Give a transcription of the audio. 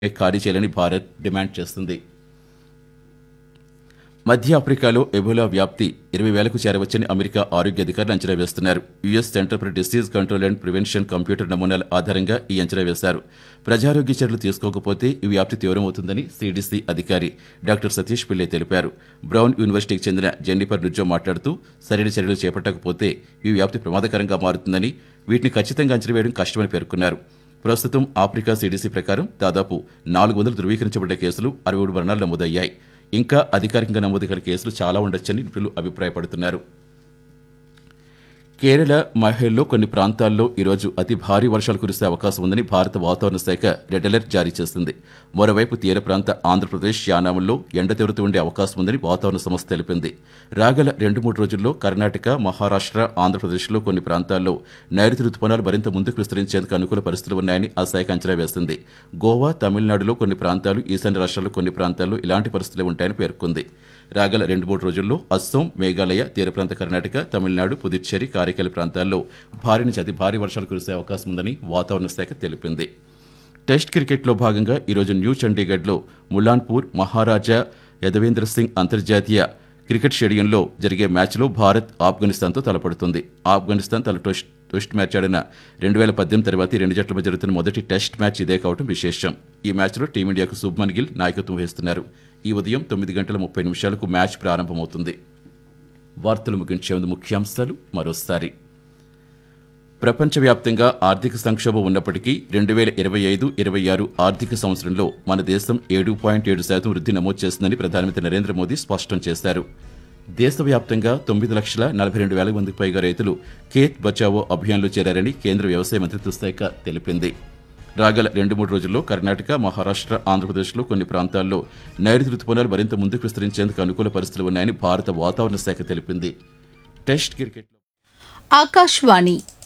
ఖాళీ చేయాలని భారత్ డిమాండ్ చేస్తుంది మధ్య ఆఫ్రికాలో ఎబోలా వ్యాప్తి ఇరవై వేలకు చేరవచ్చని అమెరికా ఆరోగ్య అధికారులు అంచనా వేస్తున్నారు US centre for disease control and prevention computer నమూనాల ఆధారంగా ఈ అంచనా వేశారు ప్రజారోగ్య చర్యలు తీసుకోకపోతే ఈ వ్యాప్తి తీవ్రమవుతుందని సిడిసి అధికారి డాక్టర్ సతీష్ పిల్లే తెలిపారు బ్రౌన్ యూనివర్సిటీకి చెందిన జెన్నిఫర్ రుజ్జో మాట్లాడుతూ సరైన చర్యలు చేపట్టకపోతే ఈ వ్యాప్తి ప్రమాదకరంగా మారుతుందని వీటిని ఖచ్చితంగా అంచనా వేయడం కష్టమని పేర్కొన్నారు ప్రస్తుతం ఆఫ్రికా సిడిసి ప్రకారం దాదాపు నాలుగు వందలు ధృవీకరించబడ్డ కేసులు అరవై మూడు మరణాలు నమోదయ్యాయి ఇంకా అధికారికంగా నమోదు కాని కేసులు చాలా ఉండొచ్చని నిపుణులు అభిప్రాయపడుతున్నారు కేరళ మహిళల్లో కొన్ని ప్రాంతాల్లో ఈరోజు అతి భారీ వర్షాలు కురిసే అవకాశం ఉందని భారత వాతావరణ శాఖ రెడ్ అలర్ట్ జారీ చేసింది మరోవైపు తీర ప్రాంత ఆంధ్రప్రదేశ్ యానాముల్లో ఎండ తీవ్రత ఉండే అవకాశం ఉందని వాతావరణ సంస్థ తెలిపింది రాగల రెండు మూడు రోజుల్లో కర్ణాటక మహారాష్ట్ర ఆంధ్రప్రదేశ్లో కొన్ని ప్రాంతాల్లో నైరుతి రుతుపవనాలు మరింత ముందుకు విస్తరించేందుకు అనుకూల పరిస్థితులు ఉన్నాయని ఆ శాఖ అంచనా వేసింది గోవా తమిళనాడులో కొన్ని ప్రాంతాలు ఈశాన్య రాష్ట్రాల్లో కొన్ని ప్రాంతాల్లో ఇలాంటి పరిస్థితులు ఉంటాయని పేర్కొంది రాగల రెండు మూడు రోజుల్లో అస్సోం మేఘాలయ తీర ప్రాంత కర్ణాటక తమిళనాడు పుదుచ్చేరి కారైకల్ ప్రాంతాల్లో భారీ నుంచి అతి భారీ వర్షాలు కురిసే అవకాశం ఉందని వాతావరణ శాఖ తెలిపింది టెస్ట్ క్రికెట్లో భాగంగా ఈరోజు న్యూ చండీగఢ్లో ములాన్పూర్ మహారాజా యదవేంద్ర సింగ్ అంతర్జాతీయ క్రికెట్ స్టేడియంలో జరిగే మ్యాచ్లో భారత్ ఆఫ్ఘనిస్తాన్తో తలపడుతుంది ఆఫ్ఘనిస్తాన్ తల టెస్ట్ టెస్ట్ మ్యాచ్ ఆడిన రెండు వేల పద్దెనిమిది తర్వాత ఈ రెండు జట్ల మధ్య జరుగుతున్న మొదటి టెస్ట్ మ్యాచ్ ఇదే కావడం విశేషం ఈ మ్యాచ్లో టీమిండియాకు శుభ్మన్ గిల్ నాయకత్వం వహిస్తున్నారు ఈ ఉదయం తొమ్మిది గంటల ముప్పై నిమిషాలకు మ్యాచ్ ప్రారంభమవుతుంది వార్తలు ముగించే ముందు ముఖ్యాంశాలు మరోసారి ప్రపంచవ్యాప్తంగా ఆర్థిక సంక్షోభం ఉన్నప్పటికీ రెండు వేల ఇరవై ఐదు ఇరవై ఆరు ఆర్థిక సంవత్సరంలో మన దేశం ఏడు పాయింట్ ఏడు శాతం వృద్ధి నమోదు చేస్తుందని ప్రధానమంత్రి నరేంద్ర మోదీ స్పష్టం చేశారు దేశవ్యాప్తంగా తొమ్మిది లక్షల నలభై రెండు వేల మందికి పైగా రైతులు ఖేత్ బచావో అభియాన్లో చేరారని కేంద్ర వ్యవసాయ మంత్రిత్వ శాఖ తెలిపింది రాగల రెండు మూడు రోజుల్లో కర్ణాటక మహారాష్ట్ర ఆంధ్రప్రదేశ్లో కొన్ని ప్రాంతాల్లో నైరుతి రుతుపవనాలు మరింత ముందుకు విస్తరించేందుకు అనుకూల పరిస్థితులు ఉన్నాయని భారత వాతావరణ శాఖ తెలిపింది టెస్ట్ క్రికెట్లో ఆకాశవాణి